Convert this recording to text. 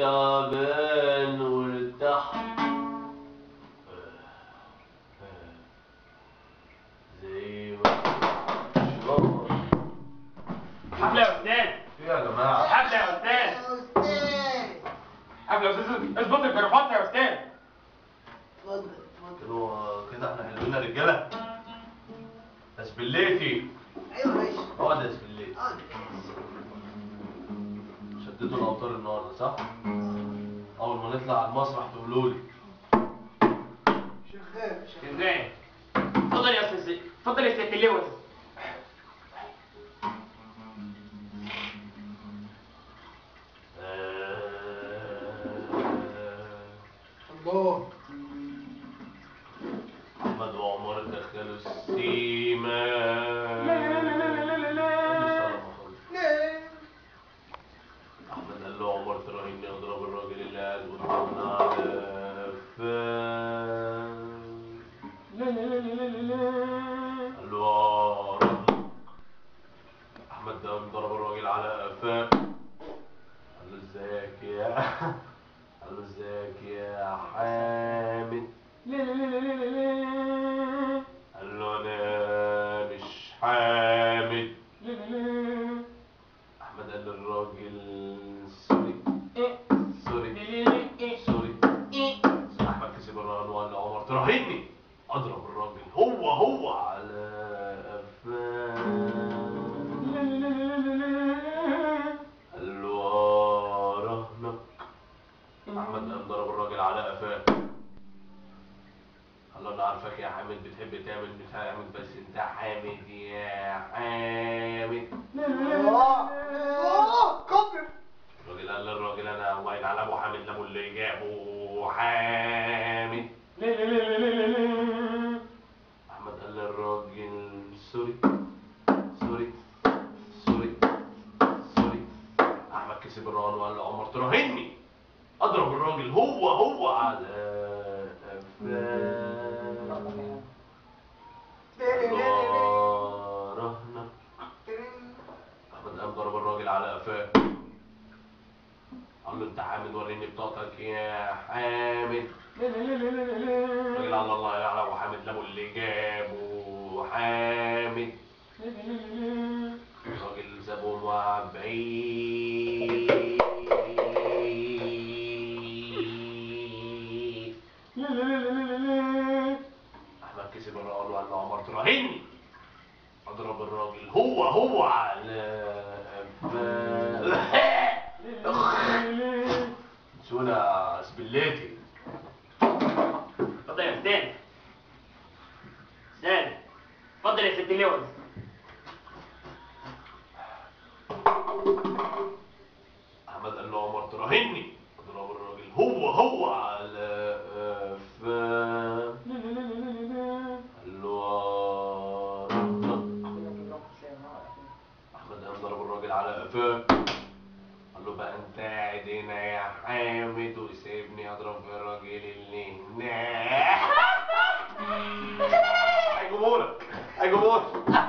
تعبان وارتحت زي ما شرار حفلة يا أستاذ ايه يا جماعة؟ حفلة يا أستاذ حفلة يا أستاذ اظبط الجرافات يا أستاذ كانوا كده احنا حلوين يا رجالة اسبليتي ايوه ماشي اقعد يا اسبليتي اه شددوا الاوتار النهارده صح؟ اول ما نطلع على المسرح تقولوا لي شغال شغال ازاي اتفضل يا أستاذ اتفضل يا ست اللوز الله احمد وعمر دخلوا السيما احمد قال له عمر تراهني اضرب الراجل اللي قاعد قدامنا على فان قال له اه احمد ده ضرب الراجل على قفاه قال له ازيك يا قال له ازيك يا حامد قال له انا مش حامد احمد قال للراجل سوري سوري سوري احمد كسب الرهان وقال لعمر تراهني اضرب الراجل هو هو على قفاه قال له اه رهنك احمد قام ضرب الراجل على قفاه قال له انا عارفك يا حامد بتحب تعمل بتعمل بس انت حامد يا حامد الله الله كبر الراجل قال للراجل انا واين على ابو حامد لابو اللي جابه حامد احمد قال للراجل سوري سوري سوري سوري احمد كسب الرهان وقال لعمر تراهني اضرب الراجل هو هو على قفاه الله رهنك احمد قام ضرب الراجل على قفاه قال له انت حامد وريني بطاقتك يا حامد الراجل على الله يعلم وحامد لابو اللي جابه حامد الراجل سابهم وقع بعيد احمد كسب الرهان وقال له عمر تراهني اضرب الراجل هو هو على قفاه سونا سبليتي اتفضل يا أستاذ أستاذ اتفضل يا ست اللوز احمد قال له عمر تراهني اضرب الراجل هو هو على قفاه قال له آه. احمد قام ضرب الراجل على قفاه قال له بقى انت قاعد هنا يا حامد وسيبني اضرب الراجل اللي هناك هيجيبهولك هيجيبهولك